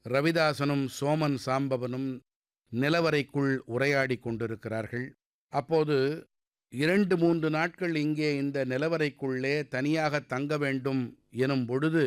ரவிதாசனும் சோமன் சாம்பவனும் நிலவறைக்குள் உரையாடிக் கொண்டிருக்கிறார்கள் அப்போது இரண்டு மூன்று நாட்கள் இங்கே இந்த நிலவறைக்குள்ளே தனியாக தங்க வேண்டும் எனும் பொழுது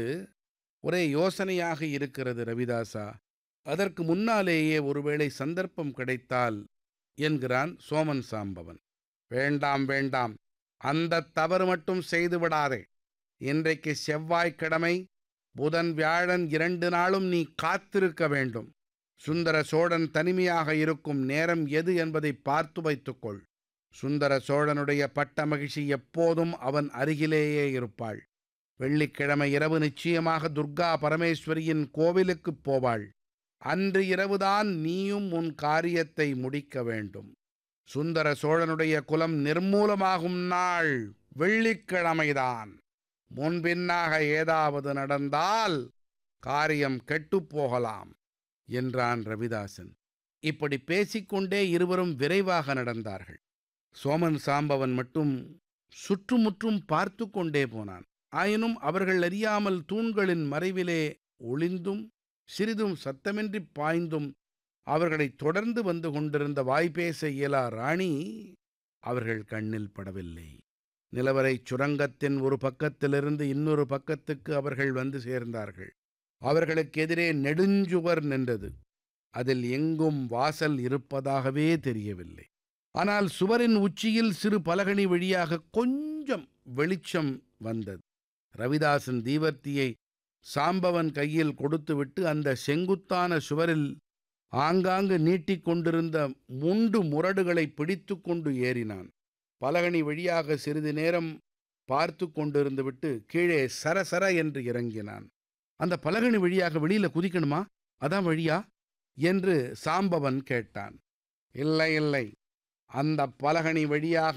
ஒரே யோசனையாக இருக்கிறது ரவிதாசா அதற்கு முன்னாலேயே ஒருவேளை சந்தர்ப்பம் கிடைத்தால் என்கிறான் சோமன் சாம்பவன் வேண்டாம் வேண்டாம் அந்த தவறு மட்டும் செய்து விடாதே இன்றைக்கு செவ்வாய்க்கிழமை புதன் வியாழன் இரண்டு நாளும் நீ காத்திருக்க வேண்டும் சுந்தர சோழன் தனிமையாக இருக்கும் நேரம் எது என்பதை பார்த்து வைத்துக்கொள் சுந்தர சோழனுடைய பட்ட மகிழ்ச்சி எப்போதும் அவன் அருகிலேயே இருப்பாள் வெள்ளிக்கிழமை இரவு நிச்சயமாக துர்கா பரமேஸ்வரியின் கோவிலுக்குப் போவாள் அன்று இரவுதான் நீயும் உன் காரியத்தை முடிக்க வேண்டும் சுந்தர சோழனுடைய குலம் நிர்மூலமாகும் நாள் வெள்ளிக்கிழமைதான் முன்பின்னாக ஏதாவது நடந்தால் காரியம் கெட்டுப் போகலாம் என்றான் ரவிதாசன் இப்படி பேசிக்கொண்டே இருவரும் விரைவாக நடந்தார்கள் சோமன் சாம்பவன் மட்டும் சுற்றுமுற்றும் பார்த்து கொண்டே போனான் ஆயினும் அவர்கள் அறியாமல் தூண்களின் மறைவிலே ஒளிந்தும் சிறிதும் சத்தமின்றி பாய்ந்தும் அவர்களைத் தொடர்ந்து வந்து கொண்டிருந்த வாய்பேச இயலா ராணி அவர்கள் கண்ணில் படவில்லை நிலவரைச் சுரங்கத்தின் ஒரு பக்கத்திலிருந்து இன்னொரு பக்கத்துக்கு அவர்கள் வந்து சேர்ந்தார்கள் அவர்களுக்கு எதிரே நெடுஞ்சுவர் நின்றது அதில் எங்கும் வாசல் இருப்பதாகவே தெரியவில்லை ஆனால் சுவரின் உச்சியில் சிறு பலகணி வழியாக கொஞ்சம் வெளிச்சம் வந்தது ரவிதாசன் தீவர்த்தியை சாம்பவன் கையில் கொடுத்துவிட்டு அந்த செங்குத்தான சுவரில் ஆங்காங்கு நீட்டிக்கொண்டிருந்த முண்டு முரடுகளை பிடித்து கொண்டு ஏறினான் பலகணி வழியாக சிறிது நேரம் பார்த்து கொண்டிருந்து விட்டு கீழே சரசர என்று இறங்கினான் அந்த பலகணி வழியாக வெளியில குதிக்கணுமா அதான் வழியா என்று சாம்பவன் கேட்டான் இல்லை இல்லை அந்த பலகணி வழியாக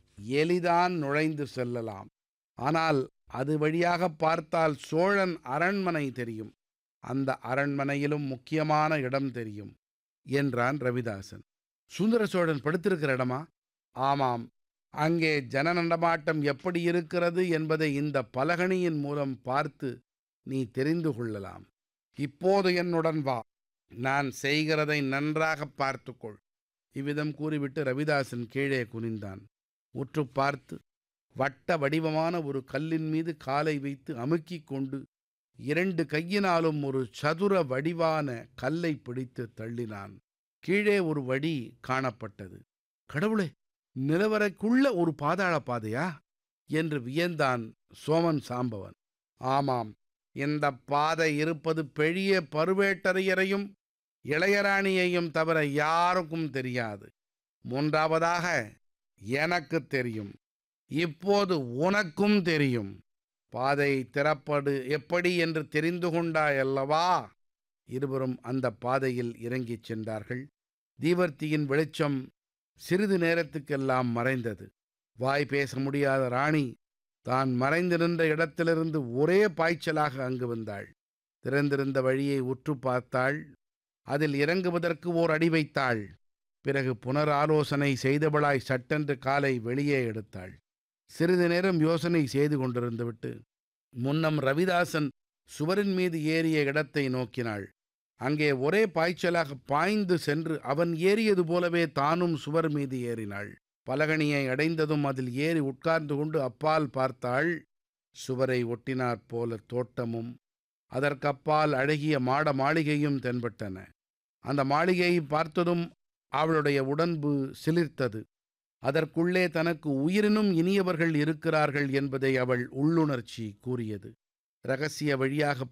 எளிதான் நுழைந்து செல்லலாம் ஆனால் அது வழியாக பார்த்தால் சோழன் அரண்மனை தெரியும் அந்த அரண்மனையிலும் முக்கியமான இடம் தெரியும் என்றான் ரவிதாசன் சுந்தர சோழன் படுத்திருக்கிற இடமா ஆமாம் அங்கே ஜன நடமாட்டம் எப்படி இருக்கிறது என்பதை இந்த பலகணியின் மூலம் பார்த்து நீ தெரிந்து கொள்ளலாம் இப்போது என்னுடன் வா நான் செய்கிறதை நன்றாக பார்த்துக்கொள் இவ்விதம் கூறிவிட்டு ரவிதாசன் கீழே குனிந்தான் உற்று பார்த்து வட்ட வடிவமான ஒரு கல்லின் மீது காலை வைத்து அமுக்கிக் கொண்டு இரண்டு கையினாலும் ஒரு சதுர வடிவான கல்லை பிடித்து தள்ளினான் கீழே ஒரு வழி காணப்பட்டது கடவுளே நிலவரைக்குள்ள ஒரு பாதாள பாதையா என்று வியந்தான் சோமன் சாம்பவன் ஆமாம் இந்த பாதை இருப்பது பெரிய பருவேட்டரையரையும் இளையராணியையும் தவிர யாருக்கும் தெரியாது மூன்றாவதாக எனக்கு தெரியும் இப்போது உனக்கும் தெரியும் பாதை திறப்படு எப்படி என்று தெரிந்து கொண்டாயல்லவா இருவரும் அந்த பாதையில் இறங்கிச் சென்றார்கள் தீவர்த்தியின் வெளிச்சம் சிறிது நேரத்துக்கெல்லாம் மறைந்தது வாய் பேச முடியாத ராணி தான் மறைந்து நின்ற இடத்திலிருந்து ஒரே பாய்ச்சலாக அங்கு வந்தாள் திறந்திருந்த வழியை உற்று பார்த்தாள் அதில் இறங்குவதற்கு ஓர் அடி வைத்தாள் பிறகு புனராலோசனை செய்தவளாய் சட்டென்று காலை வெளியே எடுத்தாள் சிறிது நேரம் யோசனை செய்து கொண்டிருந்துவிட்டு முன்னம் ரவிதாசன் சுவரின் மீது ஏறிய இடத்தை நோக்கினாள் அங்கே ஒரே பாய்ச்சலாக பாய்ந்து சென்று அவன் ஏறியது போலவே தானும் சுவர் மீது ஏறினாள் பலகணியை அடைந்ததும் அதில் ஏறி உட்கார்ந்து கொண்டு அப்பால் பார்த்தாள் சுவரை ஒட்டினாற் போல தோட்டமும் அதற்கப்பால் அழகிய மாட மாளிகையும் தென்பட்டன அந்த மாளிகையை பார்த்ததும் அவளுடைய உடம்பு சிலிர்த்தது அதற்குள்ளே தனக்கு உயிரினும் இனியவர்கள் இருக்கிறார்கள் என்பதை அவள் உள்ளுணர்ச்சி கூறியது ரகசிய வழியாக